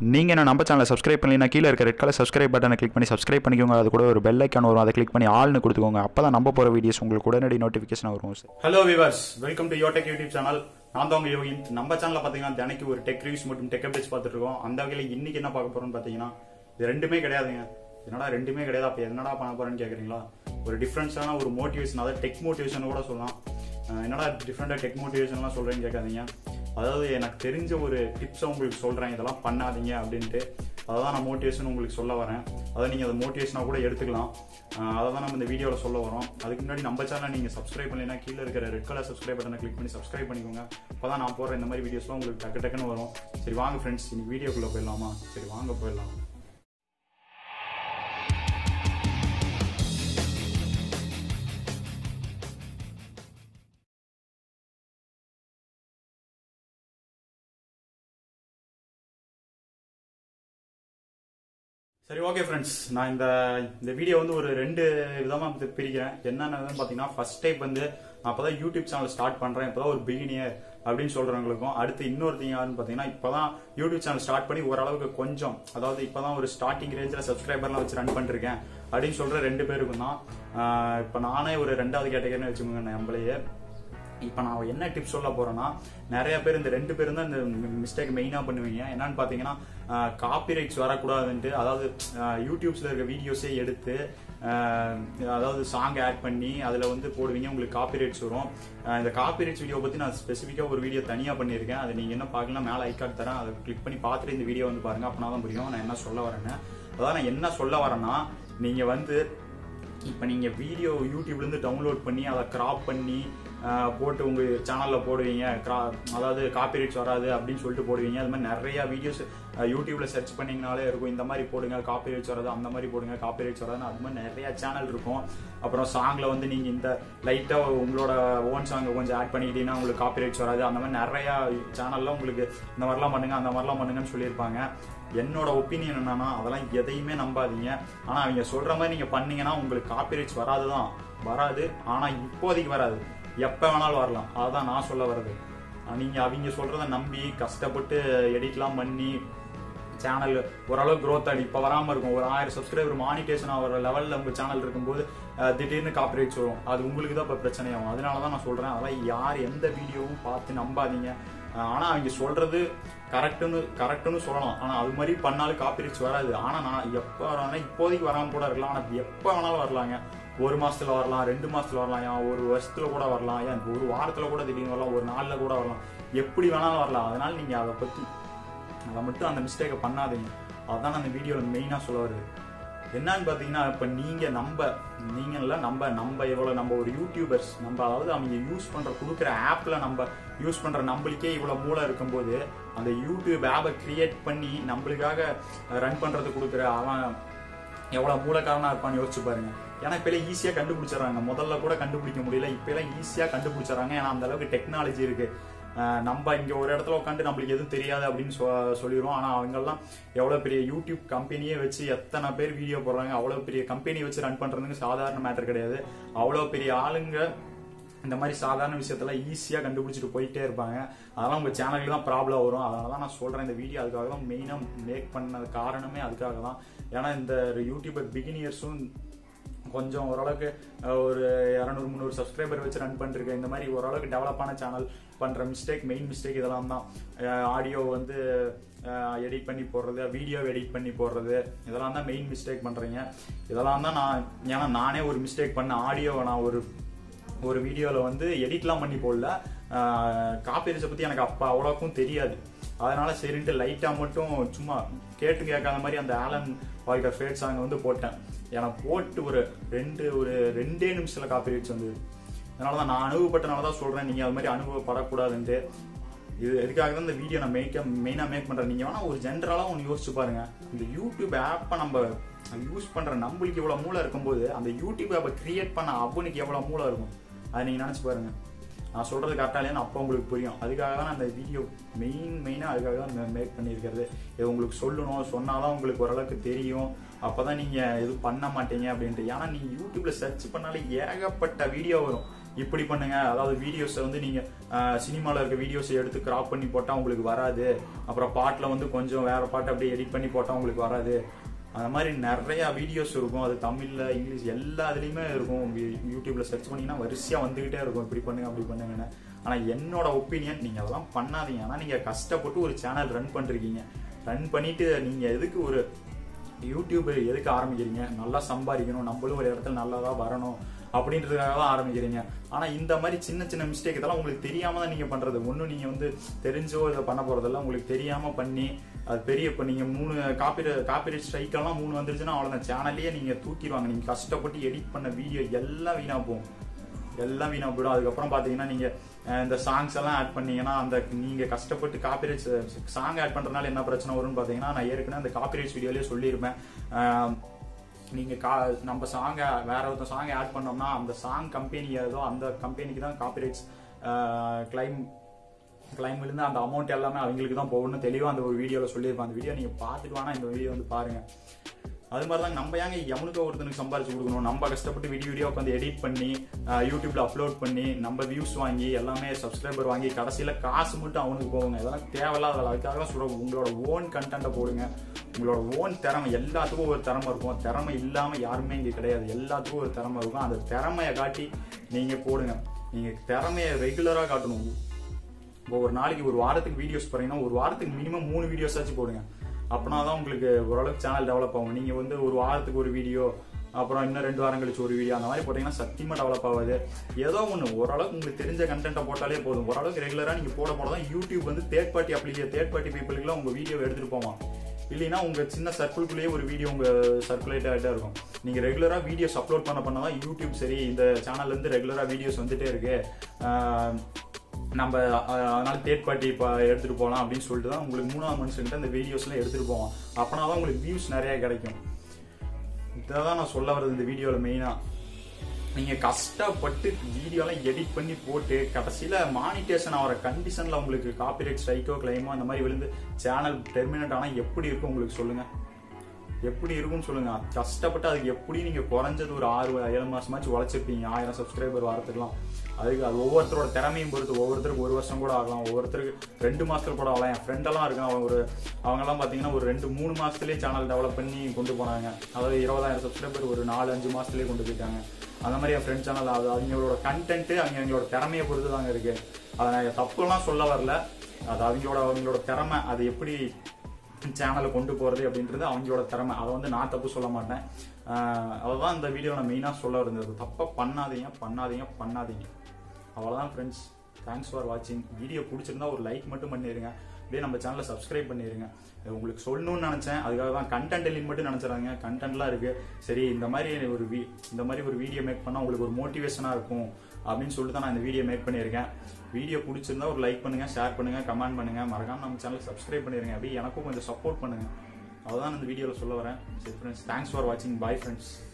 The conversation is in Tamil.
நீங்கள் என்ன நம்ம சேனலை சப்ஸ்கிரைப் பண்ணலைன்னா கீழே இருக்க ரெட் கலர் சப்ஸ்கிரைப் பட்டனை கிளிக் பண்ணி சப்ஸ்கிரைப் பண்ணிக்கோங்க அது கூட ஒரு பெல் ஐக்கான் வரும் அதை கிளிக் பண்ணி ஆள்னு கொடுத்துக்கோங்க அப்போ தான் நம்ம போகிற வீடியோஸ் உங்களுக்கு உடனடி நோட்டிஃபிகேஷன் வரும் sir hello viewers welcome to Yotech YouTube channel நான் தான் உங்க யோகின் நம்ம சேனல்ல பாத்தீங்கன்னா தினைக்கு ஒரு டெக் ரிவ்யூஸ் மற்றும் டெக் அப்டேட்ஸ் பார்த்துட்டு இருக்கோம் அந்த வகையில் இன்னைக்கு என்ன பார்க்க போறோம்னு பாத்தீங்கன்னா இது ரெண்டுமே கிடையாதுங்க என்னடா ரெண்டுமே கிடையாது அப்ப என்னடா பண்ண போறேன்னு கேக்குறீங்களா ஒரு டிஃப்ரென்ஸான ஒரு மோட்டிவேஷன் அதாவது டெக் மோட்டிவேஷன் கூட சொல்லலாம் அஹ் என்னடா டிஃப்ரெண்டா டெக் மோட்டிவேஷன்லாம் சொல்றேன்னு கேட்காதீங்க அதாவது எனக்கு தெரிஞ்ச ஒரு டிப்ஸை உங்களுக்கு சொல்றேன் இதெல்லாம் பண்ணாதீங்க அப்படின்ட்டு அதை தான் நான் மோட்டிவேஷன் உங்களுக்கு சொல்ல வரேன் அதை நீங்கள் அதை மோட்டிவேஷனாக கூட எடுத்துக்கலாம் அஹ் அதை தான் நம்ம இந்த வீடியோவில் சொல்ல வரோம் அதுக்கு முன்னாடி நம்ம சேனல் நீங்கள் சப்ஸ்கிரைப் பண்ணலைன்னா கீழே இருக்கிற ரெட் கலர் சப்ஸ்கிரைப் பட்டனை கிளிக் பண்ணி சப்ஸ்கிரைப் பண்ணிக்கோங்க அப்போ தான் நான் போடுற இந்த மாதிரி வீடியோஸ்லாம் உங்களுக்கு டக்கு டக்குன்னு வரும் சரி வாங்க ஃப்ரெண்ட்ஸ் இன்னைக்கு வீடியோக்குள்ளே போயிடலாமா சரி வாங்க போயிடலாம் சரி ஓகே ஃப்ரெண்ட்ஸ் நான் இந்த இந்த வீடியோ வந்து ஒரு ரெண்டு விதமா வந்து பிரிக்கிறேன் என்னென்னு பாத்தீங்கன்னா ஃபர்ஸ்ட் டைப் வந்து நான் அப்பதான் யூடியூப் சேனல் ஸ்டார்ட் பண்றேன் இப்பதான் ஒரு பிகினியர் அப்படின்னு சொல்றவங்களுக்கும் அடுத்து இன்னொருத்தங்க யாருன்னு பாத்தீங்கன்னா இப்பதான் யூடியூப் சேனல் ஸ்டார்ட் பண்ணி ஓரளவுக்கு கொஞ்சம் அதாவது இப்பதான் ஒரு ஸ்டார்டிங் ரேஞ்சில் சப்ஸ்கிரைபர்லாம் வச்சு ரன் பண்ணிருக்கேன் அப்படின்னு சொல்ற ரெண்டு பேருக்கும் தான் ஆஹ் இப்ப நானே ஒரு ரெண்டாவது கேட்டகரின்னு வச்சுக்கோங்க நம்மளையே இப்போ நான் என்ன டிப்ஸ் சொல்ல போறேன்னா நிறைய பேர் இந்த ரெண்டு பேரும் தான் இந்த மிஸ்டேக் மெயினாக பண்ணுவீங்க என்னன்னு பார்த்தீங்கன்னா காப்பி ரைட்ஸ் வரக்கூடாதுன்ட்டு அதாவது ஆஹ் யூடியூப்ஸ்ல இருக்க வீடியோஸே எடுத்து ஆஹ் அதாவது சாங் ஆட் பண்ணி அதில் வந்து போடுவீங்க உங்களுக்கு காப்பி ரைட்ஸ் வரும் ஆஹ் இந்த காப்பி ரைட்ஸ் வீடியோ பற்றி நான் ஸ்பெசிஃபிக்காக ஒரு வீடியோ தனியாக பண்ணியிருக்கேன் அதை நீங்கள் என்ன பார்க்கலாம் மேலே ஐக்கார்ட் தரேன் அதை கிளிக் பண்ணி பார்த்துட்டு இந்த வீடியோ வந்து பாருங்க அப்படின்னா தான் புரியும் நான் என்ன சொல்ல வரேன்னு அதான் நான் என்ன சொல்ல வரேன்னா நீங்கள் வந்து இப்போ நீங்கள் வீடியோ யூடியூப்லேருந்து டவுன்லோட் பண்ணி அதை கிராப் பண்ணி ஆஹ், போட்டு உங்கள் சேனலில் போடுவீங்க கிரா அதாவது காப்பிரைட்ஸ் வராது அப்படின்னு சொல்லிட்டு போடுவீங்க அது மாதிரி நிறைய வீடியோஸ் யூடியூப்பில் சர்ச் பண்ணிங்கனாலே இருக்கும் இந்த மாதிரி போடுங்க காப்பிரைட்ஸ் வராது அந்த மாதிரி போடுங்க காப்பிரைட்ஸ் வராதுன்னு அது மாதிரி நிறைய சேனல் இருக்கும் அப்புறம் சாங்கில் வந்து நீங்கள் இந்த லைட்டாக உங்களோட ஓன் சாங்கை கொஞ்சம் ஆட் பண்ணிக்கிட்டீங்கன்னா உங்களுக்கு காப்பிரைட்ஸ் வராது அந்த மாதிரி நிறையா சேனலில் உங்களுக்கு இந்த மாதிரிலாம் பண்ணுங்க அந்த மாதிரிலாம் பண்ணுங்கன்னு சொல்லியிருப்பாங்க என்னோட ஒப்பீனியன் என்னன்னா அதெல்லாம் எதையுமே நம்பாதீங்க ஆனா அவங்க சொல்ற மாதிரி நீங்க பண்ணீங்கன்னா உங்களுக்கு காப்பிரைட்ஸ் வராதுதான் வராது ஆனா இப்போதைக்கு வராது எப்ப வேணாலும் வரலாம் அதுதான் நான் சொல்ல வர்றது ஆஹ் நீங்க அவங்க சொல்றத நம்பி கஷ்டப்பட்டு எடிட்லாம் பண்ணி சேனல் ஓரளவு growth ஆகி இப்போ வராமல் இருக்கும் ஒரு ஆயிரம் சப்ஸ்கிரைபர் மானிட்டேஷன் ஆகிற லெவலில் உங்கள் சேனல் இருக்கும்போது அஹ், திடீர்னு காப்பிரைட்ஸ் வரும் அது உங்களுக்கு தான் இப்போ பிரச்சனையாகும் அதனால தான் நான் சொல்கிறேன் அதெல்லாம் யார் எந்த வீடியோவும் பார்த்து நம்பாதீங்க அஹ், ஆனா அவங்க சொல்றது கரெக்டுன்னு கரெக்டுன்னு சொல்லலாம் ஆனா அது மாதிரி பண்ணாலும் காப்பிரைட்ஸ் வராது ஆனா நான் எப்போ வரானா இப்போதைக்கு வராம கூட இருக்கலாம் ஆனா எப்போ வேணாலும் வரலாங்க ஒரு மாசத்துல வரலாம் ரெண்டு மாசத்துல வரலாம் ஏன் ஒரு வருஷத்துல கூட வரலாம் ஏன் ஒரு வாரத்துல கூட திடீர்னு வரலாம் ஒரு நாள்ல கூட வரலாம் எப்படி வேணாலும் வரலாம் அதனால நீங்க அதை பத்தி அதை மட்டும் அந்த மிஸ்டேக்கை பண்ணாதீங்க அதான் அந்த வீடியோவில் மெயினாக சொல்ல வருது என்னன்னு பார்த்தீங்கன்னா இப்போ நீங்கள் நம்ம நீங்கள நம்ம நம்ம எவ்வளோ நம்ம ஒரு யூடியூபர்ஸ் நம்ம அதாவது அவங்க யூஸ் பண்ணுற கொடுக்குற ஆப்பில் நம்ம யூஸ் பண்ணுற நம்மளுக்கே இவ்வளோ மூளை இருக்கும்போது அந்த யூடியூப் ஆப்பை கிரியேட் பண்ணி நம்மளுக்காக ரன் பண்ணுறது கொடுக்குற அவன் எவ்வளோ மூலக்காரனா இருப்பான்னு யோசிச்சு பாருங்க ஏன்னா இப்ப எல்லாம் ஈஸியாக கண்டுபிடிச்சிடறாங்க முதல்ல கூட கண்டுபிடிக்க முடியல இப்ப எல்லாம் ஈஸியாக கண்டுபிடிச்சிடறாங்க ஏன்னா அந்த அளவுக்கு டெக்னாலஜி இருக்கு அஹ் நம்ம இங்க ஒரு இடத்துல உட்காந்து நம்மளுக்கு எதுவும் தெரியாது அப்படின்னு சொ- சொல்லிடுவோம் ஆனா அவங்கெல்லாம் எவ்வளவு பெரிய யூடியூப் கம்பெனியே வச்சு எத்தனை பேர் வீடியோ போடுறாங்க அவ்வளவு பெரிய கம்பெனி வச்சு ரன் பண்றதுக்கு சாதாரண மேட்டர் கிடையாது அவ்வளவு பெரிய ஆளுங்க இந்த மாதிரி சாதாரண விஷயத்தெல்லாம் ஈஸியாக கண்டுபிடிச்சிட்டு போயிட்டே இருப்பாங்க அதெல்லாம் உங்கள் சேனலுக்கு தான் ப்ராப்ளம் வரும் அதனால தான் நான் சொல்கிறேன் இந்த வீடியோ அதுக்காக தான் மெயினாக மேக் பண்ணது காரணமே அதுக்காக தான் ஏன்னா இந்த யூடியூபர் பிகினியர்ஸும் கொஞ்சம் ஓரளவுக்கு அஹ், ஒரு இரநூறு முந்நூறு சப்ஸ்கிரைபர் வச்சு ரன் பண்ணிருக்கேன் இந்த மாதிரி ஓரளவுக்கு டெவலப்பான சேனல் பண்ணுற மிஸ்டேக் மெயின் மிஸ்டேக் இதெல்லாம் தான் ஆடியோ வந்து எடிட் பண்ணி போடுறது வீடியோ எடிட் பண்ணி போடுறது இதெல்லாம் தான் மெயின் மிஸ்டேக் பண்ணுறீங்க இதெல்லாம் தான் நான் ஏன்னா நானே ஒரு மிஸ்டேக் பண்ண ஆடியோவை நான் ஒரு ஒரு வீடியோவில் வந்து எடிட்லாம் பண்ணி போடல காப்பிரைட்ஸை பற்றி எனக்கு அப்போ அவ்வளோக்கும் தெரியாது அதனால சரின்ட்டு லைட்டாக மட்டும் சும்மா கேட்டு கேட்காத மாதிரி அந்த ஆலன் வாய்க்கர் ஃபேட் சாங்கை வந்து போட்டேன் எனக்கு போட்டு ஒரு ரெண்டு ஒரு ரெண்டே நிமிஷத்தில் காப்பிரைட்ஸ் வந்தது அதனால தான் நான் அனுபவப்பட்டனால தான் சொல்கிறேன் நீங்கள் அது மாதிரி அனுபவப்படக்கூடாதுன்ட்டு இது எதுக்காக தான் இந்த வீடியோ நான் மேக்க மெயினாக மேக் பண்ணுறேன் நீங்கள் வேணால் ஒரு ஜென்ரலாக ஒன்று யோசிச்சு பாருங்க இந்த யூடியூப் ஆப்பை நம்ம யூஸ் பண்ணுற நம்மளுக்கு இவ்வளோ மூளை இருக்கும்போது அந்த யூடியூப் ஆப்பை கிரியேட் பண்ண அவனுக்கு எவ்வளோ மூளை இருக்கும் அதை நீங்கள் நினச்சி பாருங்க நான் சொல்கிறது கரெக்டாக இல்லையான்னு அப்போ உங்களுக்கு புரியும் அதுக்காக தான் நான் அந்த வீடியோ மெயின் மெயினாக அதுக்காக தான் மேக் பண்ணியிருக்கிறது இது உங்களுக்கு சொல்லணும் சொன்னாதான் உங்களுக்கு ஓரளவுக்கு தெரியும் அப்போ தான் நீங்கள் எதுவும் பண்ண மாட்டீங்க அப்படின்ட்டு ஏன்னா நீங்கள் யூடியூப்ல சர்ச் பண்ணாலே ஏகப்பட்ட வீடியோ வரும் இப்படி பண்ணுங்க அதாவது வீடியோஸை வந்து நீங்க சினிமாவில் இருக்க வீடியோஸை எடுத்து கிராப் பண்ணி போட்டால் உங்களுக்கு வராது அப்புறம் பாட்டில் வந்து கொஞ்சம் வேற பாட்டு அப்படியே எடிட் பண்ணி போட்டால் உங்களுக்கு வராது அந்த மாதிரி நிறைய வீடியோஸ் இருக்கும் அது தமிழ்ல இங்கிலீஷ் எல்லா இதுலயுமே இருக்கும் உங்க யூடியூப்ல சர்ச் பண்ணீங்கன்னா வரிசையா வந்துகிட்டே இருக்கும் இப்படி பண்ணுங்க அப்படி பண்ணுங்கன்னு ஆனா என்னோட ஒப்பீனியன் நீங்க அதெல்லாம் பண்ணாதீங்க ஆனா நீங்க கஷ்டப்பட்டு ஒரு சேனல் ரன் பண்றீங்க ரன் பண்ணிட்டு நீங்க எதுக்கு ஒரு யூடியூப் எதுக்கு ஆரம்பிக்கிறீங்க நல்லா சம்பாதிக்கணும் நம்மளும் ஒரு இடத்துல நல்லா தான் வரணும் அப்படின்றதுக்காக தான் ஆரம்பிக்கிறீங்க ஆனா இந்த மாதிரி சின்ன சின்ன மிஸ்டேக் இதெல்லாம் உங்களுக்கு தெரியாம தான் நீங்க பண்றது ஒன்றும் நீங்க வந்து தெரிஞ்சோ இதை பண்ண போறதெல்லாம் உங்களுக்கு தெரியாம பண்ணி அது பெரிய இப்போ நீங்க மூணு காப்பி காப்பிரைட் ஸ்ட்ரைக் எல்லாம் மூணு வந்துருச்சுன்னா அவ்வளோதான் சேனல்லையே நீங்க தூக்கிடுவாங்க நீங்க கஷ்டப்பட்டு எடிட் பண்ண வீடியோ எல்லாம் வீணா போகும் எல்லாம் வீணா போயிடும் அதுக்கப்புறம் பாத்தீங்கன்னா நீங்க அஹ், இந்த சாங்ஸ் எல்லாம் ஆட் பண்ணீங்கன்னா அந்த நீங்க கஷ்டப்பட்டு காப்பிரைட்ஸ் சாங் ஆட் பண்றதுனால என்ன பிரச்சனை வரும்னு பாத்தீங்கன்னா நான் ஏற்கனவே அந்த காப்பிரைட்ஸ் வீடியோலயே சொல்லியிருப்பேன் அஹ், நீங்க கா நம்ம சாங்கை வேற ஒருத்தர் சாங் ஆட் பண்ணோம்னா அந்த சாங் கம்பெனி ஏதோ அந்த கம்பெனிக்கு தான் காப்பிரைட்ஸ் கிளைம் கிளைம் விழுந்து அந்த அமௌண்ட் எல்லாமே அவங்களுக்கு தான் போகணும்னு தெளிவாக அந்த ஒரு வீடியோவில் சொல்லியிருப்பேன் அந்த வீடியோ நீங்கள் பார்த்துட்டு வேணா இந்த வீடியோ வந்து பாருங்க அது மாதிரி தான் நம்ம ஏங்க எவனுக்கு ஒருத்தனுக்கு சம்பாரிச்சு கொடுக்கணும் நம்ம கஷ்டப்பட்டு வீடியோ வீடியோ உட்காந்து எடிட் பண்ணி ஆஹ், யூடியூப்ல அப்லோட் பண்ணி நம்ம வியூஸ் வாங்கி எல்லாமே சப்ஸ்கிரைபர் வாங்கி கடைசியில் காசு மட்டும் அவனுக்கு போகுங்க இதெல்லாம் தேவையில்லாத வேலை அதுக்காக தான் சொல்கிறேன் உங்களோட ஓன் கண்டென்ட்டை போடுங்க உங்களோட ஓன் திறமை எல்லாத்துக்கும் ஒரு திறமை இருக்கும் திறமை இல்லாமல் யாருமே இங்கே கிடையாது எல்லாத்துக்கும் ஒரு திறமை இருக்கும் அந்த திறமையை காட்டி நீங்கள் போடுங்க நீங்கள் திறமையை ரெகுலராக காட்டணும் இப்போ ஒரு நாளைக்கு ஒரு வாரத்துக்கு வீடியோஸ் போறீங்கன்னா ஒரு வாரத்துக்கு மினிமம் மூணு வீடியோஸ் ஆச்சு போடுங்க அப்படின்னா தான் உங்களுக்கு ஓரளவுக்கு சேனல் டெவலப் ஆகும் நீங்க வந்து ஒரு வாரத்துக்கு ஒரு வீடியோ அப்புறம் இன்னும் ரெண்டு வாரம் கழிச்சு ஒரு வீடியோ அந்த மாதிரி போட்டீங்கன்னா சத்தியமா டெவலப் ஆகாது ஏதோ ஒன்று ஓரளவுக்கு உங்களுக்கு தெரிஞ்ச கண்டென்ட்டை போட்டாலே போதும் ஓரளவுக்கு ரெகுலரா நீங்க போட போட தான் யூடியூப் வந்து third party application third party பீப்புளுக்குலாம் உங்க வீடியோ எடுத்துட்டு போவான் இல்லைன்னா உங்க சின்ன சர்க்கிள்குள்ளேயே ஒரு வீடியோ உங்க சர்க்குலேட் ஆகிட்டே இருக்கும் நீங்க ரெகுலரா வீடியோஸ் அப்லோட் பண்ண பண்ண தான் யூடியூப் சரி இந்த சேனல்ல இருந்து ரெகுலரா வீடியோஸ் வந்துட்டே இருக்கு ஆஹ் நம்ம அஹ், அதனால தேர்ட் பார்ட்டி இப்போ எடுத்துட்டு போகலாம் அப்படின்னு சொல்லிட்டு தான் உங்களுக்கு மூணாவது மனுஷன்கிட்ட இந்த வீடியோஸ்லாம் எடுத்துட்டு போவோம் அப்பனா தான் உங்களுக்கு வியூஸ் நிறைய கிடைக்கும் இதை தான் நான் சொல்ல வர்றது இந்த வீடியோவில் மெயினாக நீங்க கஷ்டப்பட்டு வீடியோலாம் எடிட் பண்ணி போட்டு கடைசியில மானிட்டேஷன் ஆகிற கண்டிஷன்ல உங்களுக்கு காப்பிரைட் ஸ்ட்ரைக்கோ கிளைமோ அந்த மாதிரி விழுந்து சேனல் டெர்மினேட் ஆனா எப்படி இருக்கும் உங்களுக்கு சொல்லுங்க எப்படி இருக்கும்னு சொல்லுங்க கஷ்டப்பட்டு அதுக்கு எப்படி நீங்க குறைஞ்சது ஒரு ஆறு ஏழு மாசமாச்சும் உழைச்சிருப்பீங்க ஆயிரம் சப்ஸ்கிரைபர் வரத்துக்குலாம் அதுக்கு அது ஒவ்வொருத்தரோட திறமையும் பொறுத்து ஒவ்வொருத்தருக்கு ஒரு வருஷம் கூட ஆகலாம் ஒவ்வொருத்தருக்கு ரெண்டு மாசத்துல கூட ஆகலாம் என் ஃப்ரெண்ட் எல்லாம் இருக்கான் அவன் ஒரு அவங்க எல்லாம் பாத்தீங்கன்னா ஒரு ரெண்டு மூணு மாசத்துலயே சேனல் டெவலப் பண்ணி கொண்டு போனாங்க அதாவது இருபதாயிரம் சப்ஸ்கிரைபர் ஒரு நாலு அஞ்சு மாசத்துலயே கொண்டு போயிட்டாங்க அந்த மாதிரி என் ஃப்ரெண்ட் சேனல் அது அவங்களோட கண்டென்ட் அவங்க அவங்களோட திறமையை பொறுத்து தாங்க இருக்கு அதை நான் தப்புலாம் சொல்ல வரல அது அவங்களோட அவங்களோட திறமை அது எப்படி சேனலை கொண்டு போறது அப்படின்றது அவங்களோட திறமை அதை வந்து நான் தப்பு சொல்ல மாட்டேன் ஆஹ் அதுதான் இந்த வீடியோ நான் மெயினாக சொல்ல இருந்தது தப்பா பண்ணாதீங்க பண்ணாதீங்க பண்ணாதீங்க அவ்வளோதான் ஃப்ரெண்ட்ஸ் தேங்க்ஸ் ஃபார் வாட்சிங் வீடியோ பிடிச்சிருந்தா ஒரு லைக் மட்டும் பண்ணிடுங்க அப்படியே நம்ம சேனலை சப்ஸ்கிரைப் பண்ணிடுங்க இது உங்களுக்கு சொல்லணும்னு நினச்சேன் அதுக்காக தான் கண்டென்ட் இல்லைன்னு மட்டும் நினச்சிடாங்க கண்டென்ட்லாம் இருக்கு சரி இந்த மாதிரி ஒரு வீ இந்த மாதிரி ஒரு வீடியோ மேக் பண்ணால் உங்களுக்கு ஒரு மோட்டிவேஷனாக இருக்கும் அப்படின்னு சொல்லிட்டு தான் நான் இந்த வீடியோ மேக் பண்ணியிருக்கேன் வீடியோ பிடிச்சிருந்தா ஒரு லைக் பண்ணுங்க ஷேர் பண்ணுங்க கமெண்ட் பண்ணுங்க மறக்காம நம்ம சேனல் சப்ஸ்கிரைப் பண்ணிடுங்க அப்படியே எனக்கும் கொஞ்சம் சப்போர்ட் பண்ணுங்க அதுதான் இந்த வீடியோவில் சொல்ல வரேன் சரி ஃப்ரெண்ட்ஸ் தேங்க்ஸ் ஃபார் வாட்சிங் பாய் ஃப்ரெண்ட்ஸ்